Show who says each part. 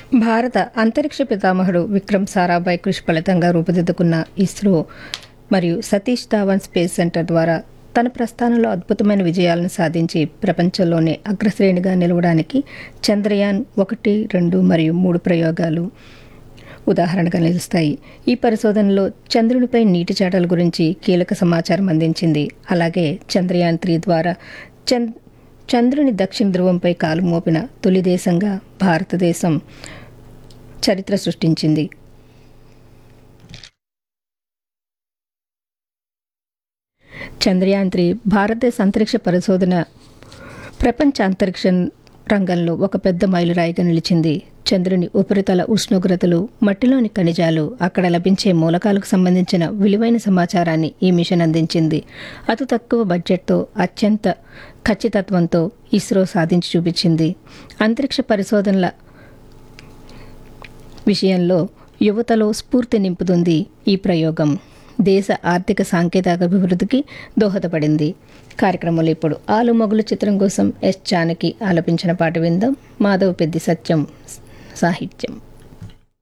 Speaker 1: భారత అంతరిక్ష పితామహుడు విక్రమ్ సారాభాయ్ కృషి ఫలితంగా రూపుదిద్దుకున్న ఇస్రో మరియు సతీష్ ధావన్ స్పేస్ సెంటర్ ద్వారా తన ప్రస్థానంలో అద్భుతమైన విజయాలను సాధించి ప్రపంచంలోనే అగ్రశ్రేణిగా నిలవడానికి చంద్రయాన్ ఒకటి రెండు మరియు మూడు ప్రయోగాలు ఉదాహరణగా నిలుస్తాయి ఈ పరిశోధనలో చంద్రునిపై నీటి చాటల గురించి కీలక సమాచారం అందించింది అలాగే చంద్రయాన్ త్రీ ద్వారా చంద్ చంద్రుని దక్షిణ ధ్రువంపై కాలు మోపిన తొలి దేశంగా భారతదేశం చరిత్ర సృష్టించింది చంద్రయాన్ త్రీ భారతదేశ అంతరిక్ష పరిశోధన ప్రపంచ అంతరిక్ష రంగంలో ఒక పెద్ద మైలురాయిగా నిలిచింది చంద్రుని ఉపరితల ఉష్ణోగ్రతలు మట్టిలోని ఖనిజాలు అక్కడ లభించే మూలకాలకు సంబంధించిన విలువైన సమాచారాన్ని ఈ మిషన్ అందించింది అతి తక్కువ బడ్జెట్తో అత్యంత ఖచ్చితత్వంతో ఇస్రో సాధించి చూపించింది అంతరిక్ష పరిశోధనల విషయంలో యువతలో స్ఫూర్తి నింపుతుంది ఈ ప్రయోగం దేశ ఆర్థిక సాంకేతిక అభివృద్ధికి దోహదపడింది కార్యక్రమంలో ఇప్పుడు ఆలు మొగులు చిత్రం కోసం ఎస్ జానకి ఆలపించిన పాట విందాం మాధవ్ పెద్ది సత్యం సాహిత్యం